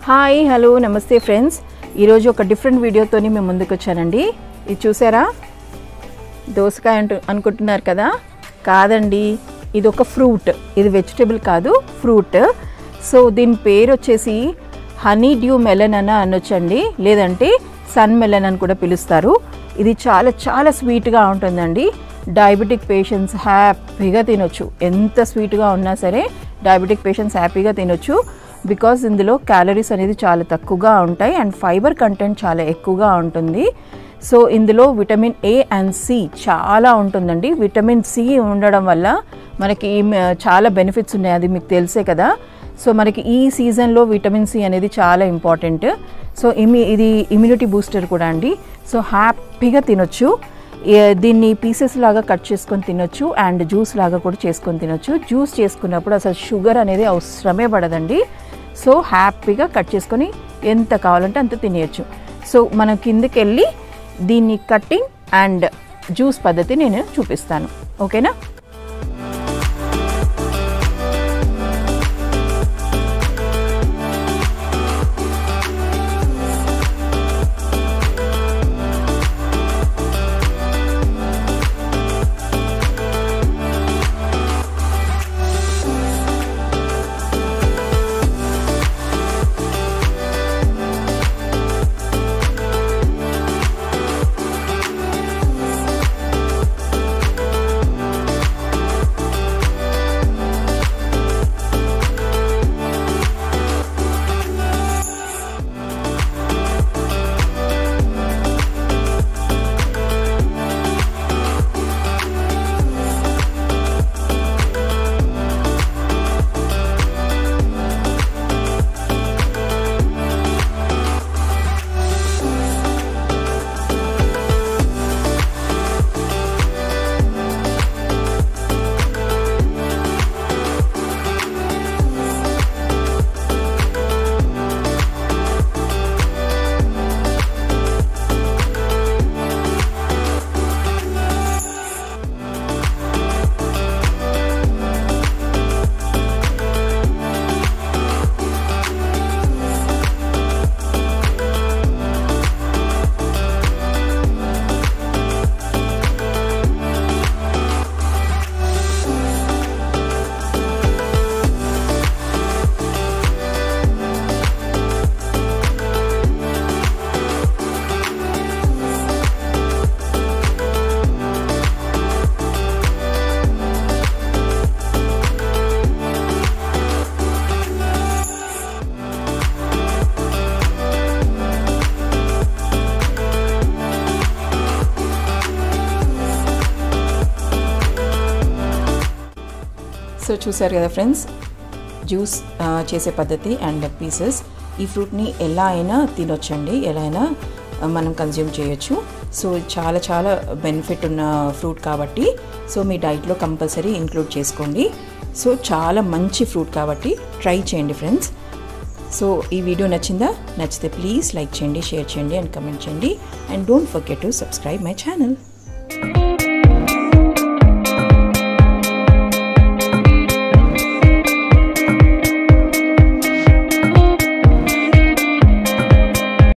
hi hello నమస్తే friends ఈరోజు ఒక డిఫరెంట్ వీడియోతోని మేము ముందుకు వచ్చానండి ఇది చూసారా దోసకాయ అంటూ అనుకుంటున్నారు కదా కాదండి ఇది ఒక ఫ్రూట్ ఇది వెజిటేబుల్ కాదు ఫ్రూట్ సో దీని పేరు వచ్చేసి హనీ డ్యూ మెలన్ అని అనొచ్చండి లేదంటే సన్ మెలన్ అని కూడా పిలుస్తారు ఇది చాలా చాలా స్వీట్గా ఉంటుందండి డయాబెటిక్ పేషెంట్స్ హ్యాపీగా తినొచ్చు ఎంత స్వీట్గా ఉన్నా సరే డయాబెటిక్ పేషెంట్స్ హ్యాపీగా తినొచ్చు బికాజ్ ఇందులో క్యాలరీస్ అనేది చాలా తక్కువగా ఉంటాయి అండ్ ఫైబర్ కంటెంట్ చాలా ఎక్కువగా ఉంటుంది సో ఇందులో విటమిన్ ఏ అండ్ సి చాలా ఉంటుందండి విటమిన్ సి ఉండడం వల్ల మనకి ఈ మ- చాలా బెనిఫిట్స్ ఉన్నాయి అది మీకు తెలిసే కదా సో మనకి ఈ సీజన్లో విటమిన్ సి అనేది చాలా ఇంపార్టెంట్ సో ఇమి ఇది ఇమ్యూనిటీ బూస్టర్ కూడా అండి సో హ్యాపీగా తినొచ్చు ఏ- దీన్ని పీసెస్ లాగా కట్ చేసుకొని తినొచ్చు అండ్ జ్యూస్ లాగా కూడా చేసుకొని తినొచ్చు జ్యూస్ చేసుకున్నప్పుడు అసలు షుగర్ అనేది అవసరమే పడదండి సో హ్యాపీగా కట్ చేసుకొని ఎంత కావాలంటే అంత తినేయచ్చు సో మనం కిందకి వెళ్ళి దీన్ని కట్టింగ్ అండ్ జ్యూస్ పద్ధతి నేను చూపిస్తాను ఓకేనా సో చూసారు కదా ఫ్రెండ్స్ జ్యూస్ ఆ, చేసే పద్ధతి అండ్ పీసెస్ ఈ ఫ్రూట్ని ఎలా అయినా తినొచ్చండి ఎలా అయినా ఆ, మనం కన్జ్యూమ్ చేయొచ్చు సో చాలా చాలా బెనిఫిట్ ఉన్న ఫ్రూట్ కాబట్టి సో మీ డైట్లో కంపల్సరీ ఇంక్లూడ్ చేసుకోండి సో చాలా మంచి ఫ్రూట్ కాబట్టి ట్రై చేయండి ఫ్రెండ్స్ సో ఈ వీడియో నచ్చిందా నచ్చితే ప్లీజ్ లైక్ చేయండి షేర్ చేయండి అండ్ కమెంట్ చేయండి and don't forget to subscribe my channel